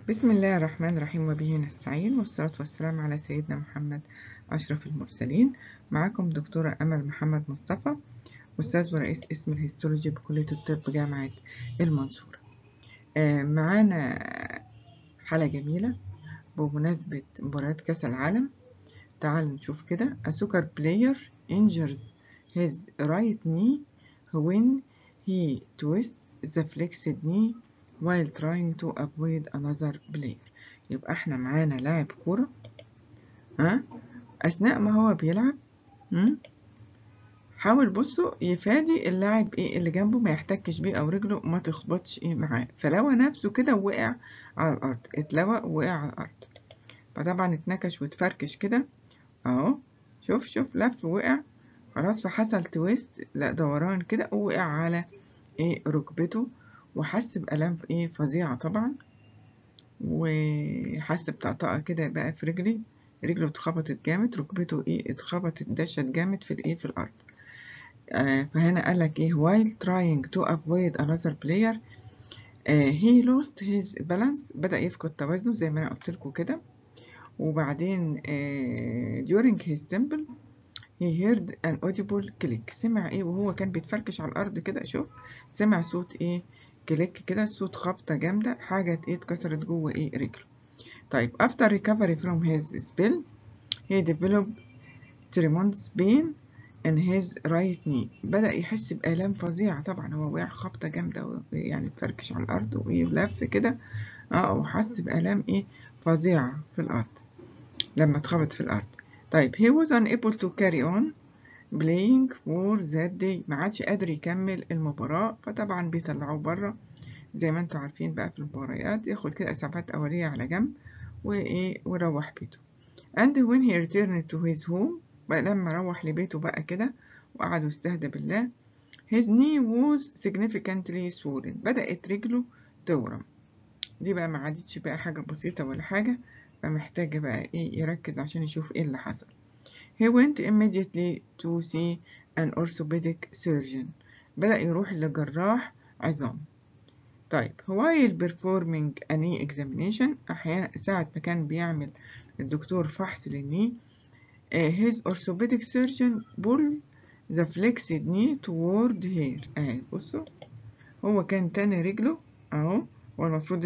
بسم الله الرحمن الرحيم وبه نستعين والصلاة والسلام على سيدنا محمد أشرف المرسلين معكم دكتورة أمل محمد مصطفى أستاذ ورئيس قسم الهيستولوجي بكلية الطب جامعة المنصورة آه، معانا حالة جميلة بمناسبة مباراة كأس العالم تعال نشوف كده A soccer player injures his right knee when he twists the flexed knee while trying to avoid another player يبقى احنا معانا لاعب كورة ها أثناء ما هو بيلعب م? حاول بصوا يفادي اللاعب ايه اللي جنبه ما يحتكش بيه او رجله ما تخبطش ايه معاه فلوى نفسه كده ووقع على الارض اتلوى ووقع على الارض فطبعا اتنكش واتفركش كده اهو شوف شوف لف ووقع خلاص فحصل تويست لا دوران كده ووقع على ايه ركبته وحس بألم ايه فظيعة طبعا وحس بطقطقة كده بقى في رجلي رجله اتخبطت جامد ركبته ايه اتخبطت دشت جامد في الايه في الارض آه فهنا قال لك ايه while trying to avoid another player آه he lost his balance بدأ يفقد توازنه زي ما انا قلت لكم كده وبعدين آه during his temple he heard an audible click سمع ايه وهو كان بيتفركش على الارض كده شوف سمع صوت ايه كليك كده صوت خبطة جامدة حاجة ايه اتكسرت جوه ايه رجله طيب after recovery from his spill he developed tremendous pain in his right knee بدأ يحس بآلام فظيعة طبعا هو وقع خبطة جامدة يعني اتفركش على الأرض وإيه ولف كده اه وحس بآلام إيه فظيعة في الأرض لما اتخبط في الأرض طيب he was unable to carry on playing for that day ما عادش قادر يكمل المباراة فطبعا بيطلعوه بره زي ما انتوا عارفين بقى في المباريات ياخد كده إسعافات أولية على جنب وإيه ويروح بيته and when he returned to his home بقى لما روح لبيته بقى كده وقعد يستهدى بالله his knee was significantly swollen بدأت رجله تورم دي بقى ما عادتش بقى حاجة بسيطة ولا حاجة فمحتاجة بقى ايه يركز عشان يشوف ايه اللي حصل he went immediately to see an orthopedic surgeon بدأ يروح لجراح عظام طيب while performing a knee examination أحيانا ساعة ما كان بيعمل الدكتور فحص للني his orthopedic surgeon pulled the flexed knee toward here اهي بصوا هو كان تاني رجله اهو هو المفروض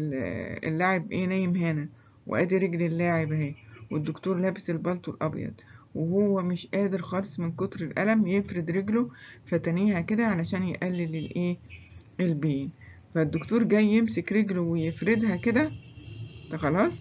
اللاعب ايه نايم هنا وادي رجل اللاعب اهي والدكتور لابس البلطو الابيض وهو مش قادر خالص من كتر الألم يفرد رجله فتنيها كده علشان يقلل الايه البين فالدكتور جاي يمسك رجله ويفردها كده خلاص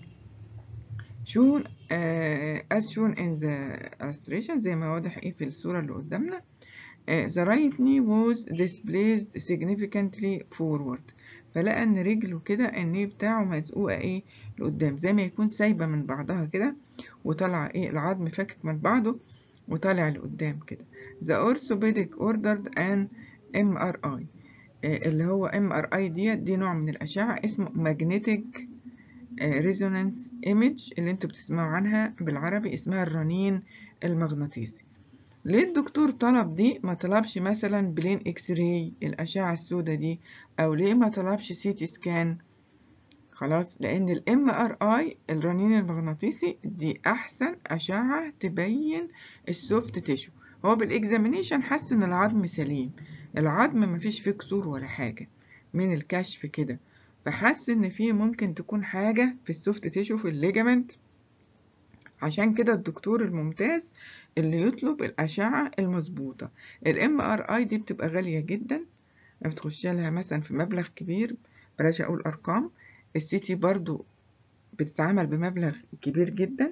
شون uh, as shown in the illustration زي ما واضح ايه في الصورة اللي قدامنا uh, the right knee was displaced significantly forward فلقى ان رجله كده الني بتاعه مزقوقة ايه لقدام زي ما يكون سايبة من بعضها كده وطالعة ايه العظم فاكك من بعضه وطالع لقدام كده the orthopedic ordered an MRI uh, اللي هو MRI ديت دي نوع من الأشعة اسمه magnetic ريزونانس ايمج اللي انتوا بتسمعوا عنها بالعربي اسمها الرنين المغناطيسي ليه الدكتور طلب دي ما طلبش مثلا بلين اكس راي الاشعه السوداء دي او ليه ما طلبش سي تي سكان خلاص لان الام ار اي الرنين المغناطيسي دي احسن اشعه تبين السوفت تيشو هو بالاكزامينيشن حس ان العظم سليم العظم مفيش فيه كسور ولا حاجه من الكشف كده فحس ان في ممكن تكون حاجة في السوفت تيشو في الليجامنت عشان كده الدكتور الممتاز اللي يطلب الأشعة المظبوطة الام ار اي دي بتبقى غالية جدا بتخش لها مثلا في مبلغ كبير بلاش اقول ارقام السي تي برضو بتتعمل بمبلغ كبير جدا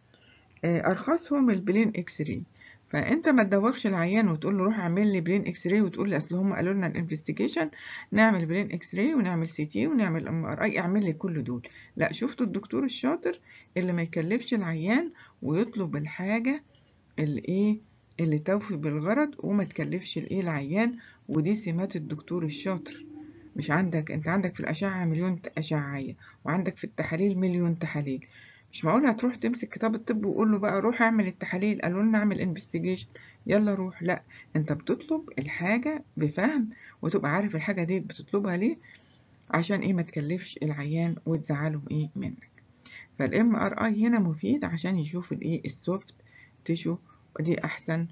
ارخصهم البلين اكس راي فانت ما تدوخش العيان وتقول له روح اعمل لي برين اكس راي وتقول لي اصل هم قالوا لنا الانفستيجيشن نعمل برين اكس راي ونعمل سي تي ونعمل ام ار اي اعمل لي كل دول لا شفتوا الدكتور الشاطر اللي ما يكلفش العيان ويطلب الحاجه اللي ايه اللي توفي بالغرض وما تكلفش الايه العيان ودي سمات الدكتور الشاطر مش عندك انت عندك في الاشعه مليون اشعه وعندك في التحاليل مليون تحاليل مش معقول هتروح تمسك كتاب الطب وقول له بقى روح اعمل التحاليل قالوا لنا اعمل انفستيجيشن يلا روح لا انت بتطلب الحاجه بفهم وتبقى عارف الحاجه دي بتطلبها ليه عشان ايه ما تكلفش العيان وتزعله ايه منك فالام ار اي هنا مفيد عشان يشوف الايه السوفت تيشو ودي احسن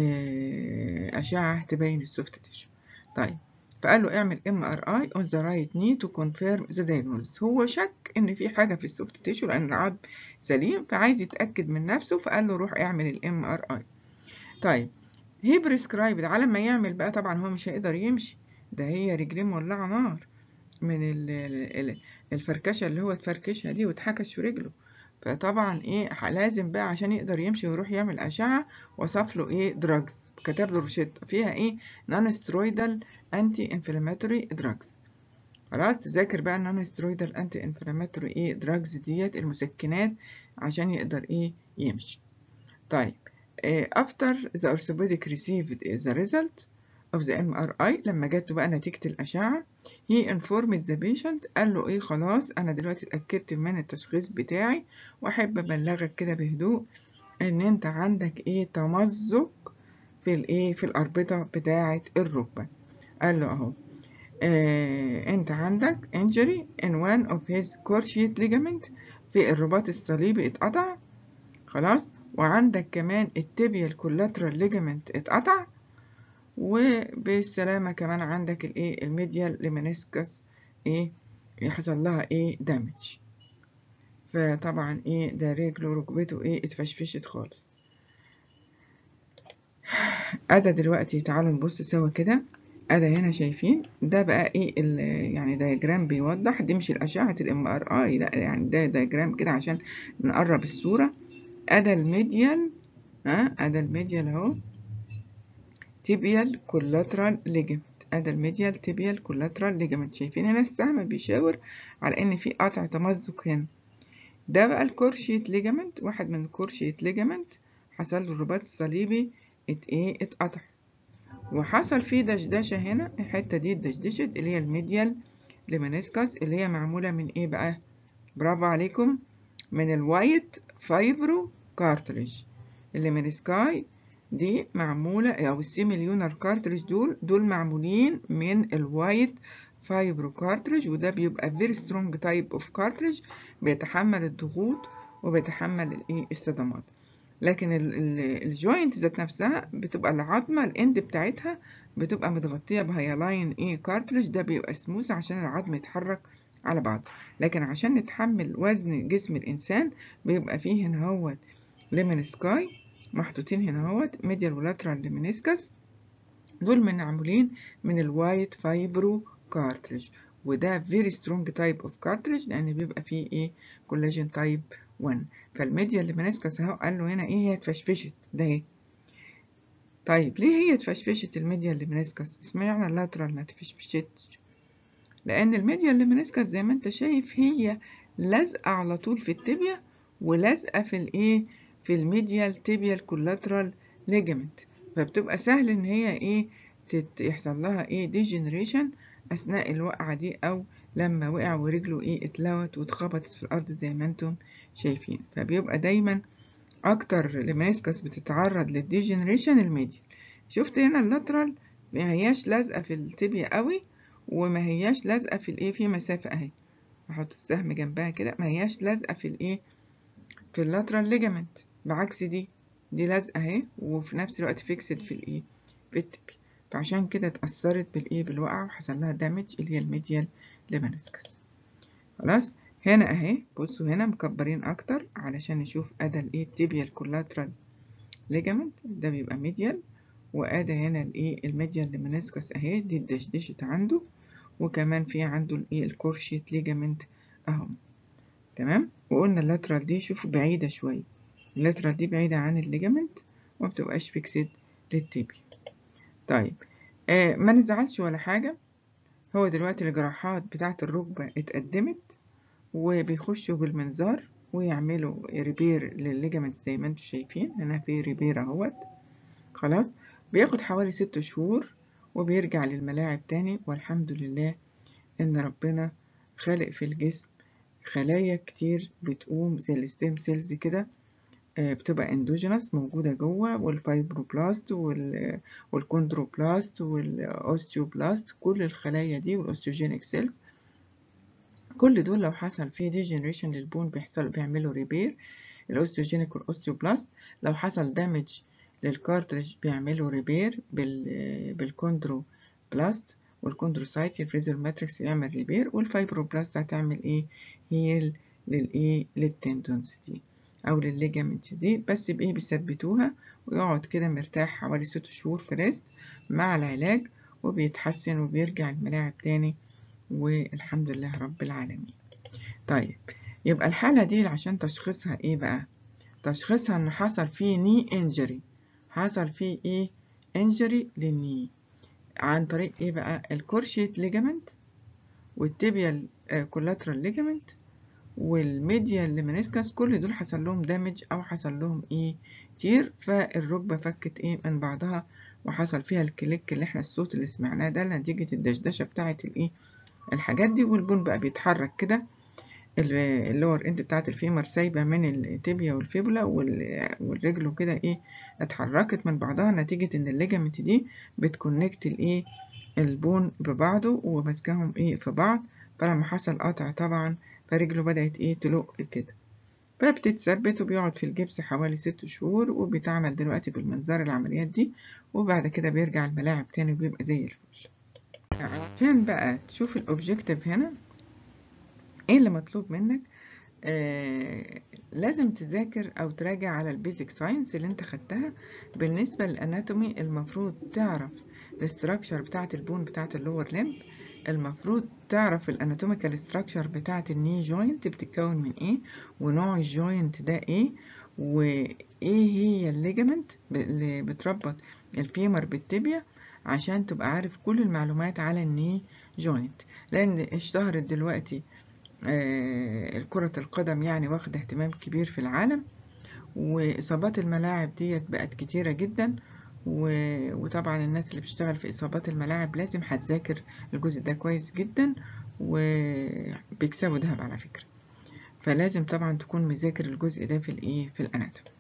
اشعه تبين السوفت تيشو طيب فقال له اعمل ام ار اي اون ذا رايت ني تو كونفيرم ذا diagnosis هو شك ان في حاجه في السوفت تيشو لان العظم سليم فعايز يتاكد من نفسه فقال له روح اعمل الام ار اي طيب هي بريسكرايبد على ما يعمل بقى طبعا هو مش هيقدر يمشي ده هي رجليه مولعه نار من الفركشه اللي هو اتفركشها دي واتحكش في رجله فطبعا ايه لازم بقى عشان يقدر يمشي ويروح يعمل اشعه وصف له ايه دراجز كتب له روشته فيها ايه نون سترويدال انتي انفلاماتوري دراجز خلاص تذاكر بقى النون سترويدال انتي انفلاماتوري ايه دراجز ديت المسكنات عشان يقدر ايه يمشي طيب إيه after the orthopedic received the result of the MRI لما جات بقى نتيجة الأشعة he informed the patient قال له إيه خلاص أنا دلوقتي اتأكدت من التشخيص بتاعي وأحب أبلغك كده بهدوء إن أنت عندك إيه تمزق في الإيه في الأربطة بتاعة الركبة قال له أهو آه أنت عندك injury in one of his cruciate ligament في الرباط الصليبي اتقطع خلاص وعندك كمان التibia collateral ligament اتقطع وبالسلامة كمان عندك الايه الميديال لمنسكس ايه يحصل لها ايه دامج فطبعا ايه ده رجله ركبته ايه اتفشفشت خالص ادا دلوقتي تعالوا نبص سوا كده ادا هنا شايفين ده بقى ايه يعني دايجرام بيوضح دي مش الاشعه الام ار اي لا يعني ده دايجرام كده عشان نقرب الصوره ادا الميديال ها ادا الميديال اهو تيبيال كولاترال ليجمنت ادي الميديال تيبيال كولاترال ليجمنت شايفين هنا السهم بيشاور على ان في قطع تمزق هنا ده بقى الكورشيت ليجمنت واحد من الكورشيت ليجمنت حصل له الرباط الصليبي ات ايه اتقطع وحصل فيه دشدشه هنا الحته دي اتدشدشت اللي هي الميديال لمنسكس اللي هي معموله من ايه بقى برافو عليكم من الوايت فايبرو كارتريج اللي منسكاي دي معمولة أو السيميليونر كارتريج دول دول معمولين من الوايت فايبرو كارتريج وده بيبقى very strong type of cartridge بيتحمل الضغوط وبيتحمل الايه الصدمات لكن الجوينت ذات نفسها بتبقى العظمة الاند بتاعتها بتبقى متغطية بهيلاين ايه كارتريج ده بيبقى سموث عشان العظم يتحرك على بعض لكن عشان نتحمل وزن جسم الإنسان بيبقى فيه هنا هوت ليمون سكاي محطوطين هنا اهوت ميديال ولاترال لمنسكس دول من معمولين من الوايت فايبرو كارتريج وده very strong type of cartridge لأن بيبقى فيه إيه كولاجين تايب 1 فالميديال لمنسكس أهو قال له هنا إيه هي اتفشفشت ده إيه طيب ليه هي اتفشفشت الميديال لمنسكس اسمعنا اللاترال ما اتفشفشتش لأن الميديال لمنسكس زي ما أنت شايف هي لازقة على طول في التبية ولازقة في الإيه في الميديال تيبيال كولاترال ليجمنت فبتبقى سهل ان هي ايه يحصل لها ايه ديجنريشن اثناء الوقعه دي او لما وقع ورجله ايه اتلوت واتخبطت في الارض زي ما انتم شايفين فبيبقى دايما اكتر لماسكس بتتعرض للديجنريشن الميديال شفت هنا اللاترال ما هياش لازقه في التibia قوي وما هياش لازقه في الايه في مسافه اهي احط السهم جنبها كده ما هياش لازقه في الايه في اللاترال ليجامنت بعكس دي دي لازقه اهي وفي نفس الوقت فيكسد في الايه في التبي فعشان كده اتأثرت بالايه بالوقعة وحصل لها دامج اللي هي الميديال لمنسكس خلاص هنا اهي بصوا هنا مكبرين اكتر علشان نشوف ادا الايه التيبيال كولاترال ليجامنت ده بيبقى ميديال وادا هنا الايه الميديال لمنسكس اهي دي اتدشدشت عنده وكمان في عنده الايه الكورشيت ليجامنت اهو تمام وقلنا اللاترال دي شوفوا بعيدة شوية اللاترال دي بعيدة عن الليجامنت ومبتبقاش فيكسد للتيبي طيب آه ما نزعلش ولا حاجة هو دلوقتي الجراحات بتاعة الركبة اتقدمت وبيخشوا بالمنظار ويعملوا ريبير للليجامنت زي ما انتم شايفين هنا في ريبير اهوت خلاص بياخد حوالي ست شهور وبيرجع للملاعب تاني والحمد لله ان ربنا خالق في الجسم خلايا كتير بتقوم زي الستيم سيلز كده بتبقى اندوجينس موجودة جوه والفايبروبلاست والكوندروبلاست والاوستيوبلاست كل الخلايا دي والاوستيوجينيك سيلز كل دول لو حصل فيه ديجنريشن للبون بيحصل بيعملوا ريبير الاوستيوجينيك والاوستيوبلاست لو حصل دامج للكارتريج بيعملوا ريبير بال بالكوندرو بلاست والكوندروسايت يفرزوا الماتريكس ويعمل ريبير والفايبروبلاست هتعمل ايه هيل للايه للتندونز دي او للليجامنت دي بس بايه بيثبتوها ويقعد كده مرتاح حوالي ست شهور في ريست مع العلاج وبيتحسن وبيرجع الملاعب تاني والحمد لله رب العالمين طيب يبقى الحالة دي عشان تشخيصها ايه بقى تشخيصها ان حصل فيه ني انجري حصل فيه ايه انجري للني عن طريق ايه بقى الكورشيت ليجامنت والتيبيال كولاترال ليجامنت والميديال لمنسكس كل دول حصل لهم دامج او حصل لهم ايه تير فالركبه فكت ايه من بعضها وحصل فيها الكليك اللي احنا الصوت اللي سمعناه ده نتيجه الدشدشه بتاعه الايه الحاجات دي والبون بقى بيتحرك كده اللور اند بتاعت الفيمر سايبه من التibia والفيبولا والرجل كده ايه اتحركت من بعضها نتيجه ان الليجامنت دي بتكونكت الايه البون ببعضه وماسكاهم ايه في بعض فلما حصل قطع طبعا فرجله بدأت ايه تلق كده فبتتثبت وبيقعد في الجبس حوالي ست شهور وبيتعمل دلوقتي بالمنظار العمليات دي وبعد كده بيرجع الملاعب تاني وبيبقى زي الفل عشان بقى تشوف الاوبجيكتيف هنا ايه اللي مطلوب منك آه لازم تذاكر او تراجع على البيزك ساينس اللي انت خدتها بالنسبه للاناتومي المفروض تعرف الاستراكشر بتاعه البون بتاعه اللور لمب المفروض تعرف الاناتوميكال ستراكشر بتاعه الني جوينت بتتكون من ايه ونوع الجوينت ده ايه وايه هي الليجامنت اللي بتربط الفيمر بالتibia عشان تبقى عارف كل المعلومات على الني جوينت لان اشتهرت دلوقتي آه كرة القدم يعني واخد اهتمام كبير في العالم وإصابات الملاعب ديت بقت كتيرة جدا وطبعا الناس اللي بتشتغل في إصابات الملاعب لازم هتذاكر الجزء ده كويس جدا وبيكسبوا دهب على فكرة فلازم طبعا تكون مذاكر الجزء ده في الايه في الاناتومي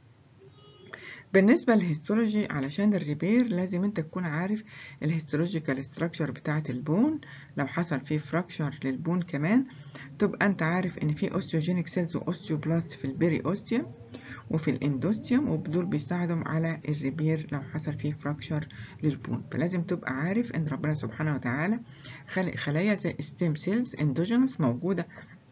بالنسبة للهيستولوجي علشان الريبير لازم انت تكون عارف الهيستولوجيكال ستراكشر بتاعة البون لو حصل فيه فراكشر للبون كمان تبقى انت عارف ان في اوستيوجينيك سيلز واوستيوبلاست في البيري اوستيوم وفي الاندوستيوم ودول بيساعدهم على الريبير لو حصل فيه فراكشر للبون فلازم تبقى عارف ان ربنا سبحانه وتعالى خلق خلايا زي ستيم سيلز اندوجينوس موجودة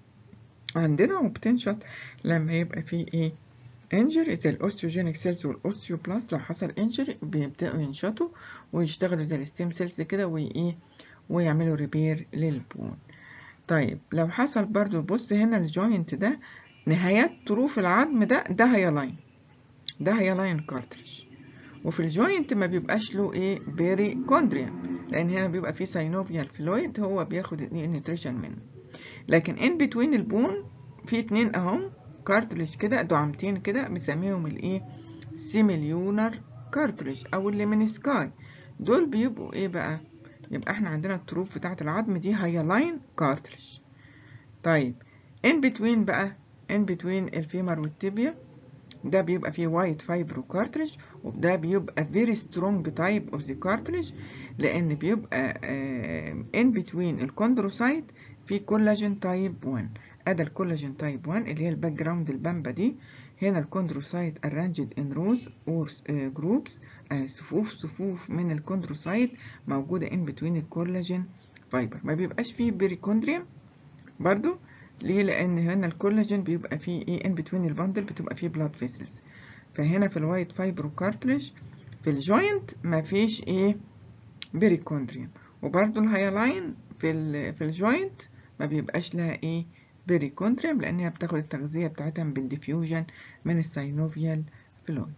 عندنا وبتنشط لما يبقى فيه ايه انجري زي الاوستيوجينيك سيلز والاوستيوبلاست لو حصل انجري بيبداوا ينشطوا ويشتغلوا زي الستيم سيلز كده وايه ويعملوا ريبير للبون طيب لو حصل برضو بص هنا الجوينت ده نهايات طروف العظم ده ده هيلاين ده هيلاين كارتريج وفي الجوينت ما بيبقاش له ايه بيري كوندريا لان هنا بيبقى فيه ساينوفيال فلويد هو بياخد النيوتريشن منه لكن ان بتوين البون في اتنين اهم كارتريج كده دعامتين كده بنسميهم الايه سيميليونر كارتريج او اللي من سكاي دول بيبقوا ايه بقى يبقى احنا عندنا الطروف بتاعه العظم دي هايلاين كارتريج طيب ان بتوين بقى ان بتوين الفيمر والتibia ده بيبقى فيه وايت فايبرو كارتريج وده بيبقى very strong type of the cartilage لان بيبقى ان بتوين الكوندروسايت في كولاجين تايب 1 ادي الكولاجين تايب 1 اللي هي الباك جراوند البامبا دي هنا الكوندروسايت arranged in rows or groups صفوف صفوف من الكوندروسايت موجودة in between الكولاجين فايبر ما بيبقاش فيه بيريكوندريوم برضو ليه لان هنا الكولاجين بيبقى فيه ايه in between البندل بتبقى فيه blood vessels فهنا في الوايت فايبرو كارتريج في الجوينت ما فيش ايه بيريكوندريوم وبرضو الهايلاين في ال في الجوينت ما بيبقاش لها ايه بيريكوندريوم لان هي بتاخد التغذية بتاعتها بالديفيوجن من الساينوفيال فلويد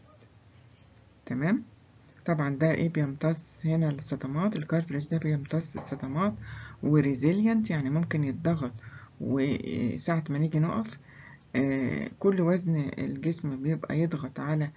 تمام طبعا ده ايه بيمتص هنا الصدمات الكارتريج ده بيمتص الصدمات وريزيلينت يعني ممكن يتضغط وساعة ما نيجي نقف آه كل وزن الجسم بيبقى يضغط على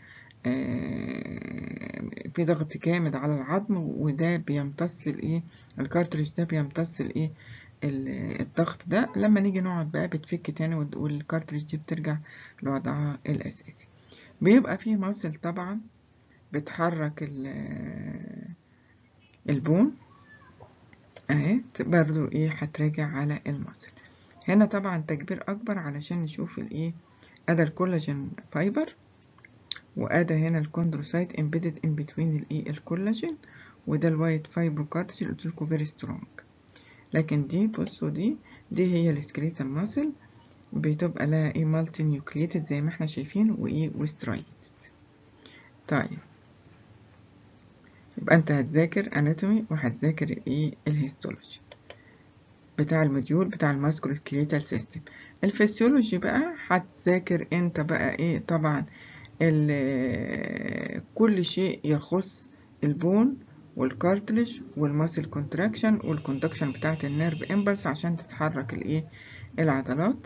آه في ضغط جامد على العظم وده بيمتص الايه الكارتريج ده بيمتص الايه الضغط ده لما نيجي نقعد بقى بتفك تاني والكارتريج دي بترجع لوضعها الأساسي بيبقى فيه ماسل طبعا بتحرك البون اهي برضو ايه هتراجع على الماسل هنا طبعا تكبير اكبر علشان نشوف الايه ادى الكولاجين فايبر وادى هنا الكوندروسايت امبيدد ان بتوين الايه الكولاجين وده الوايت فايبرو كارتج اللي قلت لكم فيري سترونج لكن دي بصوا دي دي هي السكريتال ماسل بتبقى لها ايه مالتي نيوكليتد زي ما احنا شايفين وايه وسترايد طيب يبقى انت هتذاكر اناتومي وهتذاكر ايه الهيستولوجي بتاع الموديول بتاع الماسكولو سكريتال سيستم الفسيولوجي بقى هتذاكر انت بقى ايه طبعا كل شيء يخص البون والكارتلج والماسل كونتراكشن والكوندكشن بتاعه النيرف امبلس عشان تتحرك الايه العضلات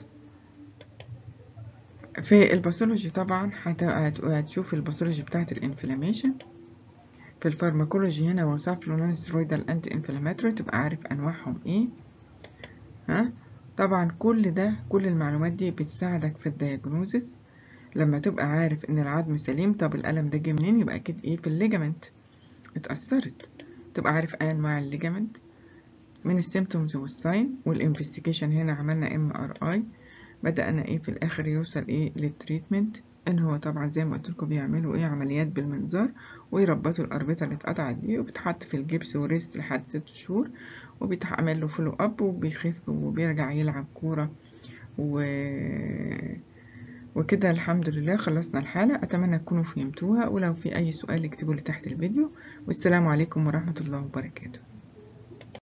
في الباثولوجي طبعا هتشوف الباثولوجي بتاعه الانفلاميشن في الفارماكولوجي هنا وصف له نون سترويدال انتي انفلاماتوري تبقى عارف انواعهم ايه ها طبعا كل ده كل المعلومات دي بتساعدك في الدياجنوزس لما تبقى عارف ان العظم سليم طب الالم ده جه منين يبقى اكيد ايه في الليجامنت اتأثرت تبقى عارف ايه انواع الليجامنت من السيمتومز والساين والانفستيجيشن هنا عملنا ام ار اي بدأنا ايه في الاخر يوصل ايه للتريتمنت ان هو طبعا زي ما قلت لكم بيعملوا ايه عمليات بالمنظار ويربطوا الاربطه اللي اتقطعت دي وبتحط في الجبس وريست لحد ست شهور وبيتعمل له فولو اب وبيخف وبيرجع يلعب كوره و وكده الحمد لله خلصنا الحالة أتمنى تكونوا فهمتوها ولو في أي سؤال اكتبوا لي تحت الفيديو والسلام عليكم ورحمة الله وبركاته